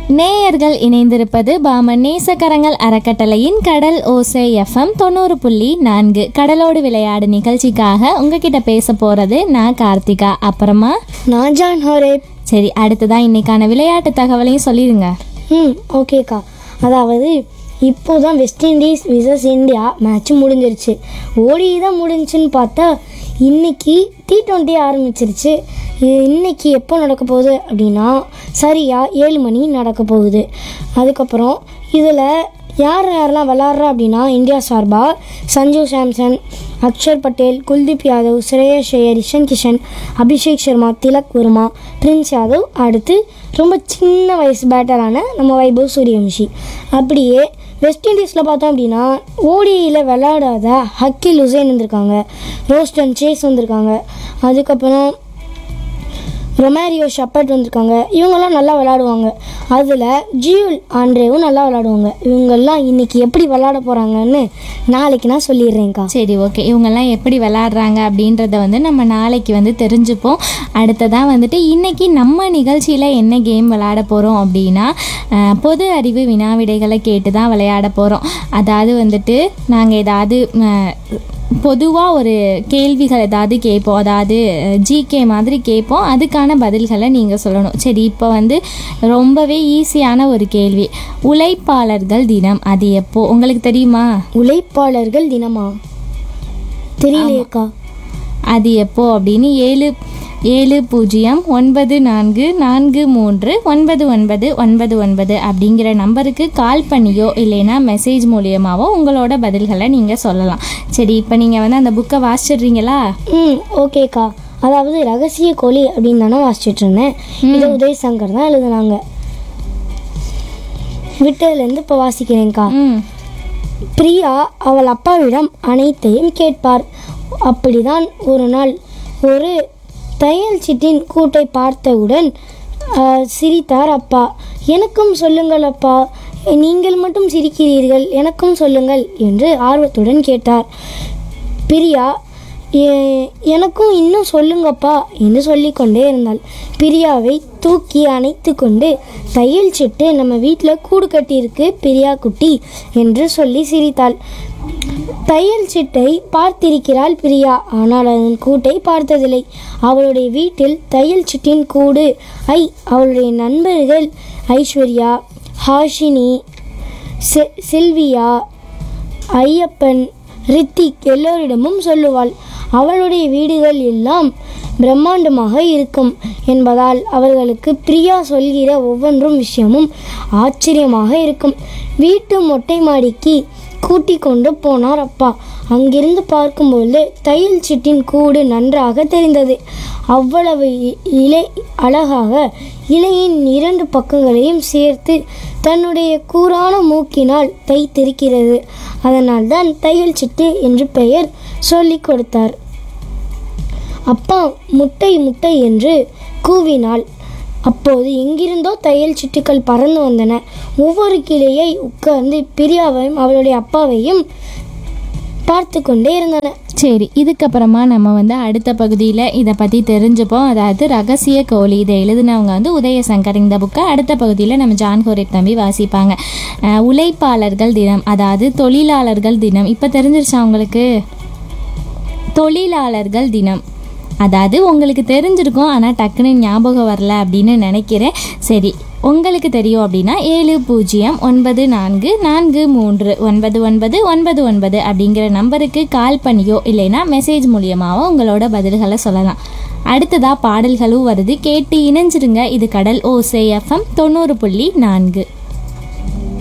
நேயர்கள் இணைந்திருப்பது பாமன் நேசக்கரங்கள் அறக்கட்டளையின் கடல் ஓசை எஃப்எம் தொண்ணூறு புள்ளி நான்கு கடலோடு விளையாடு நிகழ்ச்சிக்காக உங்ககிட்ட பேச போறது நான் கார்த்திகா அப்புறமா நான் ஜான் ஹோரேப் சரி அடுத்ததான் இன்னைக்கான விளையாட்டு தகவலையும் சொல்லிடுங்க ம் ஓகேக்கா அதாவது இப்போ தான் West Indies versus India match முடிஞ்சிருச்சு ஓடி தான் முடிஞ்சுன்னு பார்த்தா இன்னைக்கு டி ட்வெண்ட்டி ஆரம்பிச்சிருச்சு இது இன்னைக்கு எப்போ நடக்க போகுது அப்படின்னா சரியாக ஏழு மணி நடக்க போகுது அதுக்கப்புறம் இதில் யார் யாரெல்லாம் விளாட்றா அப்படின்னா இந்தியா சார்பாக சஞ்சு சாம்சன் அக்ஷர் பட்டேல் குல்தீப் யாதவ் ஸ்ரேயஸ் ஐயர் இஷன் கிஷன் அபிஷேக் சர்மா திலக் வர்மா பிரின்ஸ் யாதவ் அடுத்து ரொம்ப சின்ன வயசு பேட்டரான நம்ம வைபவ் சூரியவம்சி அப்படியே வெஸ்ட் இண்டீஸில் பார்த்தோம் அப்படின்னா ஓடியில் விளையாடாத ஹக்கில் உசைன் வந்திருக்காங்க ரோஸ்டன் சேஸ் வந்திருக்காங்க அதுக்கப்புறம் ரொமாரியோ ஷப்பர்ட் வந்திருக்காங்க இவங்கெல்லாம் நல்லா விளாடுவாங்க அதில் ஜியூல் ஆண்ட்ரேவும் நல்லா விளாடுவாங்க இவங்கெல்லாம் இன்னைக்கு எப்படி விளாட போகிறாங்கன்னு நாளைக்கு நான் சொல்லிடுறேன்க்கா சரி ஓகே இவங்கெல்லாம் எப்படி விளையாடுறாங்க அப்படின்றத வந்து நம்ம நாளைக்கு வந்து தெரிஞ்சுப்போம் அடுத்ததாக வந்துட்டு இன்னைக்கு நம்ம நிகழ்ச்சியில் என்ன கேம் விளையாட போகிறோம் அப்படின்னா அஹ், பொது அறிவு வினாவிடைகளை கேட்டு தான் விளையாட போகிறோம் அதாவது வந்துட்டு நாங்கள் ஏதாவது பொதுவாக ஒரு கேள்விகள் ஏதாவது கேட்போம் அதாவது ஜிகே மாதிரி கேட்போம் அதுக்கான பதில்களை நீங்கள் சொல்லணும் சரி இப்போ வந்து ரொம்பவே ஈஸியான ஒரு கேள்வி உழைப்பாளர்கள் தினம் அது எப்போ உங்களுக்கு தெரியுமா உழைப்பாளர்கள் தினமா தெரியலையேக்கா அது எப்போ அப்படின்னு ஏழு ஏழு பூஜ்ஜியம் ஒன்பது நான்கு நான்கு மூன்று ஒன்பது ஒன்பது ஒன்பது ஒன்பது அப்படிங்கிற நம்பருக்கு கால் பண்ணியோ இல்லைன்னா மெசேஜ் மூலியமாவோ உங்களோட பதில்களை நீங்கள் சொல்லலாம் சரி இப்போ நீங்கள் வந்து அந்த புக்கை வாசிச்சிடுறீங்களா ம் ஓகேக்கா அதாவது ரகசிய கோழி அப்படின்னு தானே வாசிச்சுட்டு இருந்தேன் இது உதய் சங்கர் தான் எழுதுனாங்க விட்டதுலேருந்து இப்போ வாசிக்கிறேன்க்கா ம் பிரியா அவள் அப்பாவிடம் அனைத்தையும் கேட்பார் அப்படிதான் ஒரு நாள் ஒரு தையல் சிட்டின் கூட்டை பார்த்தவுடன் ஆ, சிரித்தார் அப்பா எனக்கும் சொல்லுங்கள் அப்பா நீங்கள் மட்டும் சிரிக்கிறீர்கள் எனக்கும் சொல்லுங்கள் என்று ஆர்வத்துடன் கேட்டார் பிரியா "எ- எனக்கும் இன்னும் சொல்லுங்கப்பா என்று சொல்லிக்கொண்டே இருந்தாள் பிரியாவை தூக்கி அணைத்து கொண்டு தையல் சிட்டு நம்ம வீட்டில் கூடு கட்டியிருக்கு பிரியா குட்டி என்று சொல்லி சிரித்தாள் தையல் சிட்டை பார்த்திருக்கிறாள் பிரியா ஆனால் அதன் கூட்டை பார்த்ததில்லை அவளுடைய வீட்டில் தையல் சிட்டின் கூடு ஐ அவளுடைய நண்பர்கள் ஐஸ்வர்யா ஹாஷினி செ- சில்வியா ஐயப்பன் ரித்திக் எல்லோரிடமும் சொல்லுவாள் அவளுடைய வீடுகள் எல்லாம் பிரம்மாண்டமாக இருக்கும் என்பதால் அவர்களுக்கு பிரியா சொல்கிற ஒவ்வொன்றும் விஷயமும் ஆச்சரியமாக இருக்கும் வீட்டு மொட்டை மாடிக்கு கூட்டிக் கொண்டு போனார் அப்பா அங்கிருந்து பார்க்கும்போது தையல் சிட்டின் கூடு நன்றாக தெரிந்தது அவ்வளவு இ- இலை அழகாக இலையின் இரண்டு பக்கங்களையும் சேர்த்து தன்னுடைய கூரான மூக்கினால் தைத்திருக்கிறது அதனால் தான் தையல் சிட்டு என்று பெயர் சொல்லிக் கொடுத்தார் அப்பா முட்டை முட்டை என்று கூவினாள் அப்போது எங்கிருந்தோ தையல் சிட்டுக்கள் பறந்து வந்தன ஒவ்வொரு கிளையை உட்கார்ந்து பிரியாவையும் அவளுடைய அப்பாவையும் பார்த்து கொண்டே இருந்தன சரி இதுக்கப்புறமா நம்ம வந்து அடுத்த பகுதியில் இதை பற்றி தெரிஞ்சுப்போம் அதாவது ரகசிய கோழி இதை எழுதினவங்க வந்து உதயசங்கர் இந்த புக்கை அடுத்த பகுதியில் நம்ம ஜான் கோரிப் தம்பி வாசிப்பாங்க அஹ், உழைப்பாளர்கள் தினம் அதாவது தொழிலாளர்கள் தினம் இப்போ தெரிஞ்சிருச்சா உங்களுக்கு தொழிலாளர்கள் தினம் அதாவது உங்களுக்கு தெரிஞ்சிருக்கும் ஆனால் டக்குன்னு ஞாபகம் வரல அப்படின்னு நினைக்கிறேன் சரி உங்களுக்கு தெரியும் அப்படின்னா ஏழு பூஜ்ஜியம் ஒன்பது நான்கு நான்கு மூன்று ஒன்பது ஒன்பது ஒன்பது ஒன்பது அப்படிங்கிற நம்பருக்கு கால் பண்ணியோ இல்லைன்னா மெசேஜ் மூலியமாவோ உங்களோட பதில்களை சொல்லலாம் அடுத்ததாக பாடல்களும் வருது கேட்டு இணைஞ்சிருங்க இது கடல் ஓசை எஃப்எம் தொண்ணூறு புள்ளி நான்கு